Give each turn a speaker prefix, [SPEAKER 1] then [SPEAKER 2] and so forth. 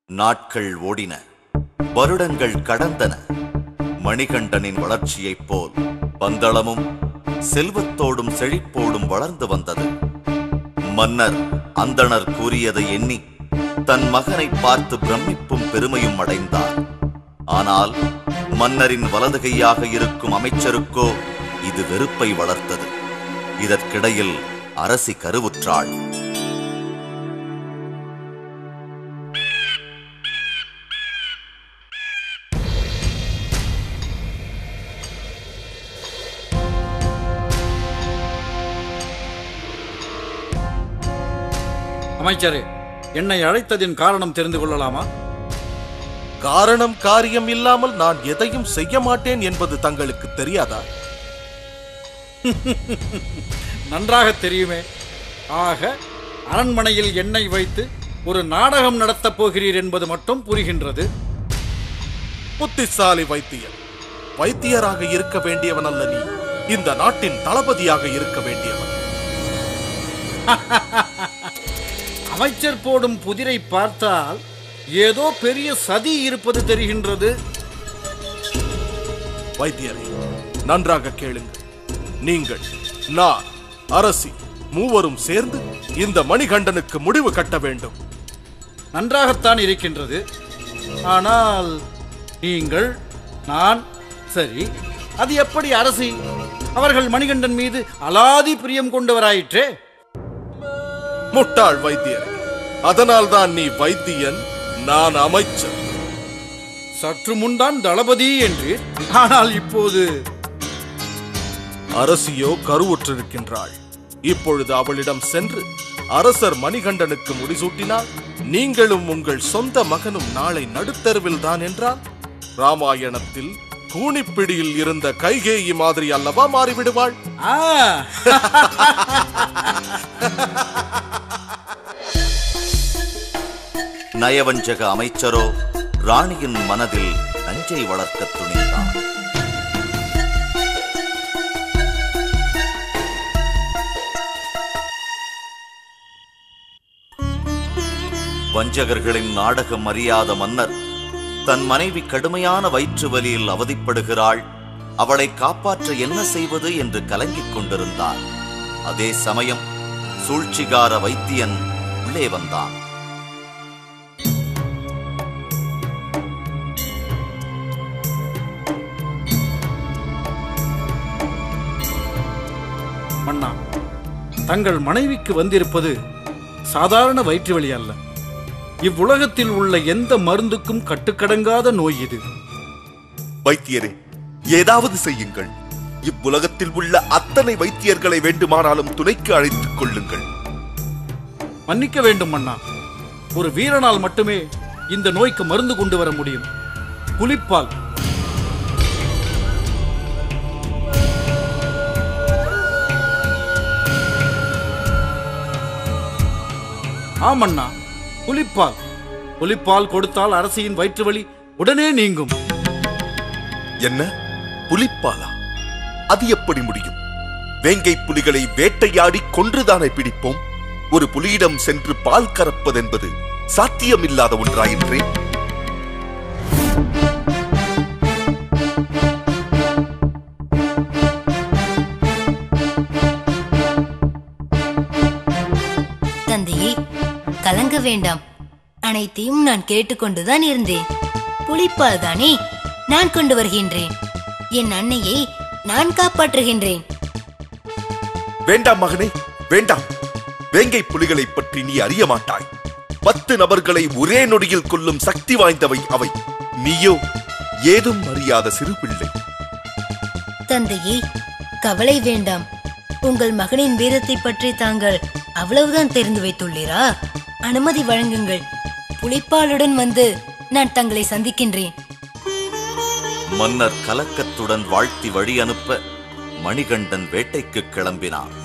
[SPEAKER 1] நாட்கள் ஓடின வருடங்கள் கடந்தன மணிகண்டனின் வளர்ச்சியைப் போல் பந்தளமும் செல்வத்தோடும் செழிப்போடும் வளர்ந்து வந்தது மன்னர் அந்தணர் கூறியதை எண்ணி தன் மகனை பார்த்து பிரமிப்பும் பெருமையும் அடைந்தார் ஆனால் மன்னரின் வலது கையாக இருக்கும் அமைச்சருக்கோ இது வெறுப்பை வளர்த்தது இதற்கிடையில் அரசி கருவுற்றாள்
[SPEAKER 2] அமைச்சரே என்னை அழைத்ததின் காரணம் தெரிந்து கொள்ளலாமா
[SPEAKER 3] காரணம் காரியம் இல்லாமல் நான் எதையும் செய்ய மாட்டேன் என்பது தங்களுக்கு தெரியாதா
[SPEAKER 2] நன்றாக தெரியுமே ஆக அரண்மனையில் என்னை வைத்து ஒரு நாடகம் நடத்தப் போகிறீர் என்பது மட்டும் புரிகின்றது
[SPEAKER 3] புத்திசாலி வைத்தியர் வைத்தியராக இருக்க வேண்டியவன் அல்ல நீ இந்த நாட்டின் தளபதியாக இருக்க வேண்டியவன்
[SPEAKER 2] அமைச்சர் போடும் புதிரை பார்த்தால் ஏதோ பெரிய சதி இருப்பது தெரிகின்றது
[SPEAKER 3] வைத்தியரை நன்றாக கேளுங்கள் நீங்கள் நான் அரசி மூவரும் சேர்ந்து இந்த மணிகண்டனுக்கு முடிவு கட்ட வேண்டும்
[SPEAKER 2] நன்றாகத்தான் இருக்கின்றது ஆனால் நீங்கள் நான் சரி அது எப்படி அரசி அவர்கள் மணிகண்டன் மீது அலாதி பிரியம் கொண்டவராயிற்றே
[SPEAKER 3] முட்டாள் வைத்தியரை அதனால்தான் நீ வைத்தியன் நான் அமைச்சர்
[SPEAKER 2] சற்று முன்தான் தளபதி என்று ஆனால் இப்போது
[SPEAKER 3] அரசியோ கருவுற்றிருக்கின்றாள் இப்பொழுது அவளிடம் சென்று அரசர் மணிகண்டனுக்கு முடிசூட்டினால் நீங்களும் உங்கள் சொந்த மகனும் நாளை நடுத்தருவில் தான் என்றால் ராமாயணத்தில் கூனிப்பிடியில் இருந்த கைகேயி மாதிரி அல்லவா மாறிவிடுவாள்
[SPEAKER 2] ஆ
[SPEAKER 1] நயவஞ்சக அமைச்சரோ ராணியின் மனதில் நஞ்சை வளர்க்கத் துணிந்தான் வஞ்சகர்களின் நாடகம் அறியாத மன்னர் தன் மனைவி கடுமையான வயிற்று வலியில் அவதிப்படுகிறாள் அவளை காப்பாற்ற என்ன செய்வது என்று கலங்கிக் கொண்டிருந்தார் அதே சமயம் சூழ்ச்சிகார வைத்தியன் உள்ளே வந்தான்
[SPEAKER 2] மன்னா தங்கள் மனைவிக்கு வந்திருப்பது சாதாரண வயிற்று வலி அல்ல இவ்வுலகத்தில் உள்ள எந்த மருந்துக்கும் கட்டுக்கடங்காத நோய் இது
[SPEAKER 4] வைத்தியரே ஏதாவது செய்யுங்கள் இவ்வுலகத்தில் உள்ள அத்தனை வைத்தியர்களை வேண்டுமானாலும் துணைக்கு அழைத்துக் கொள்ளுங்கள்
[SPEAKER 2] மன்னிக்க வேண்டும் மன்னா ஒரு வீரனால் மட்டுமே இந்த நோய்க்கு மருந்து கொண்டு வர முடியும் புலிப்பால் ஆமண்ணா புலிப்பால் புலிப்பால் கொடுத்தால் அரசியின் வயிற்று வலி உடனே நீங்கும்
[SPEAKER 4] என்ன புலிப்பாலா அது எப்படி முடியும் வேங்கை புலிகளை வேட்டையாடி கொன்றுதானே பிடிப்போம் ஒரு புலியிடம் சென்று பால் கறப்பதென்பது சாத்தியமில்லாத ஒன்றாயிற்றே
[SPEAKER 5] தந்தையே கலங்க வேண்டாம் அனைத்தையும் நான் கேட்டுக்கொண்டுதான் இருந்தேன் புலிப்பால் தானே நான் கொண்டு வருகின்றேன் என் அன்னையை நான் காப்பாற்றுகின்றேன்
[SPEAKER 4] வேண்டாம் மகனே வேண்டாம் வேங்கை புலிகளைப் பற்றி நீ அறிய மாட்டாய் பத்து நபர்களை ஒரே நொடியில் கொல்லும் சக்தி வாய்ந்தவை அவை நீயோ ஏதும் அறியாத சிறு பிள்ளை
[SPEAKER 5] தந்தையே கவலை வேண்டாம் உங்கள் மகனின் வீரத்தை பற்றி தாங்கள் அவ்வளவுதான் தெரிந்து வைத்துள்ளீரா அனுமதி வழங்குங்கள் புலிப்பாலுடன் வந்து நான் தங்களை சந்திக்கின்றேன்
[SPEAKER 1] மன்னர் கலக்கத்துடன் வாழ்த்தி வழி அனுப்ப மணிகண்டன் வேட்டைக்கு கிளம்பினான்